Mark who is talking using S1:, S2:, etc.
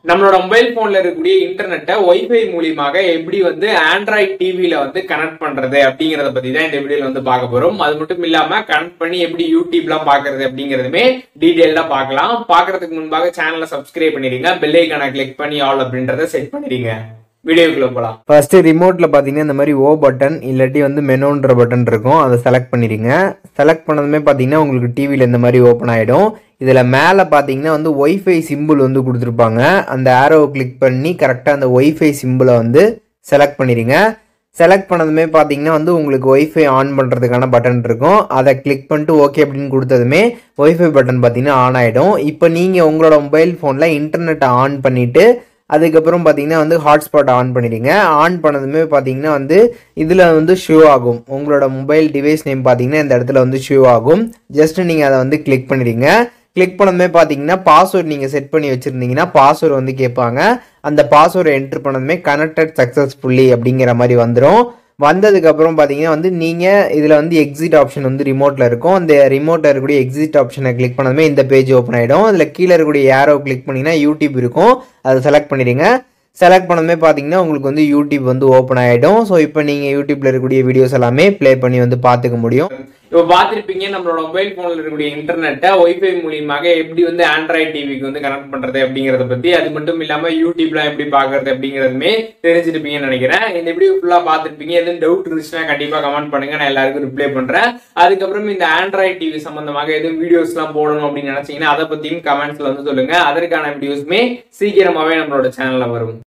S1: நம்மளோட மொபைல் போன்ல இருக்கக்கூடிய இன்டர்நெட்டை ஒய்ஃபை மூலியமாக எப்படி வந்து ஆண்ட்ராய்ட் டிவில வந்து கனெக்ட் பண்றது அப்படிங்கறத பத்தி தான் இந்த வீடியோல வந்து பார்க்க போறோம் அது மட்டும் இல்லாம கனெக்ட் பண்ணி எப்படி யூடியூப்லாம் பாக்குறது அப்படிங்கறதுமே டீடைல்டா பார்க்கலாம் பாக்குறதுக்கு முன்பாக சேனலை சப்ஸ்கிரைப் பண்ணிடுங்க பெல் ஐக்கான கிளிக் பண்ணி ஆல் அப்படின்றத செட் பண்ணிடுங்க வீடியோக்குள்ள போலாம்
S2: ஃபர்ஸ்ட் ரிமோட்ல பாத்தீங்கன்னா இந்த மாதிரி ஓ பட்டன் இல்லாட்டி வந்து மெனோன்ற பட்டன் இருக்கும் அதை செலக்ட் பண்ணிடுங்க செலக்ட் பண்ணதுமே பாத்தீங்கன்னா உங்களுக்கு டிவியில் இந்த மாதிரி ஓப்பன் ஆயிடும் இதில் மேலே பார்த்தீங்கன்னா வந்து ஒய்ஃபை சிம்பிள் வந்து கொடுத்துருப்பாங்க அந்த ஆரோவை கிளிக் பண்ணி கரெக்டாக அந்த ஒய்ஃபை சிம்பிளை வந்து செலக்ட் பண்ணிடுங்க செலக்ட் பண்ணதுமே பார்த்தீங்கன்னா வந்து உங்களுக்கு ஒய்ஃபை ஆன் பண்ணுறதுக்கான பட்டன் இருக்கும் அதை கிளிக் பண்ணிட்டு ஓகே அப்படின்னு கொடுத்ததுமே ஒய்ஃபை பட்டன் பார்த்தீங்கன்னா ஆன் ஆகிடும் இப்போ நீங்கள் உங்களோட மொபைல் ஃபோனில் இன்டர்நெட்டை ஆன் பண்ணிவிட்டு அதுக்கப்புறம் பார்த்தீங்கன்னா வந்து ஹாட்ஸ்பாட் ஆன் பண்ணிடுங்க ஆன் பண்ணதுமே பார்த்தீங்கன்னா வந்து இதில் வந்து ஷோ ஆகும் உங்களோட மொபைல் டிவைஸ் நேம் பார்த்தீங்கன்னா இந்த இடத்துல வந்து ஷோ ஆகும் ஜஸ்ட் நீங்கள் அதை வந்து கிளிக் பண்ணிடுங்க கிளிக் பண்ணதுமே பார்த்தீங்கன்னா பாஸ்வேர்ட் நீங்கள் செட் பண்ணி வச்சுருந்தீங்கன்னா பாஸ்வேர்டு வந்து கேட்பாங்க அந்த பாஸ்வேர்டை என்ட்ரு பண்ணதுமே கனெக்டட் சக்ஸஸ்ஃபுல்லி அப்படிங்கிற மாதிரி வந்துடும் வந்ததுக்கப்புறம் பார்த்தீங்கன்னா வந்து நீங்கள் இதில் வந்து எக்ஸிட் ஆப்ஷன் வந்து ரிமோட்டில் இருக்கும் அந்த ரிமோட்டில் இருக்கக்கூடிய எக்ஸிட் ஆப்ஷனை கிளிக் பண்ணதுமே இந்த பேஜ் ஓப்பன் ஆகிடும் அதில் கீழே இருக்கக்கூடிய ஏரோ கிளிக் பண்ணிங்கன்னா யூடியூப் இருக்கும் அதை செலக்ட் பண்ணிடுங்க செலக்ட் பண்ணதுமே பார்த்தீங்கன்னா உங்களுக்கு வந்து யூடியூப் வந்து ஓப்பன் ஆகிடும் ஸோ இப்போ நீங்கள் யூடியூப்பில் இருக்கக்கூடிய வீடியோஸ் எல்லாமே ப்ளே பண்ணி வந்து பார்த்துக்க முடியும்
S1: இப்போ பார்த்திருப்பீங்க நம்மளோட மொபைல் போன்ல இருக்கக்கூடிய இன்டர்நெட்டை ஒய்ஃபை மூலியமாக எப்படி வந்து ஆண்ட்ராய்ட் டிவிக்கு வந்து கனெக்ட் பண்றது அப்படிங்கறத பத்தி அது மட்டும் இல்லாம யூடியூப்லாம் எப்படி பாக்குறது அப்படிங்கறதுமே தெரிஞ்சிருப்பீங்கன்னு நினைக்கிறேன் இந்த வீடியோ ஃபுல்லா பார்த்திருப்பீங்க எதுவும் டவுட் இருந்துச்சுன்னா கண்டிப்பா கமெண்ட் பண்ணுங்க நான் எல்லாருக்கும் ரிப்ளை பண்றேன் அதுக்கப்புறம் இந்த ஆண்ட்ராய்ட் டிவி சம்பந்தமாக எதுவும் வீடியோஸ் எல்லாம் போடணும் அப்படின்னு நினைச்சீங்கன்னா அதை பத்தியும் கமெண்ட்ஸ்ல வந்து சொல்லுங்க அதற்கான வீடியோஸ்மே சீக்கிரமாவே நம்மளோட சேனல்ல வரும்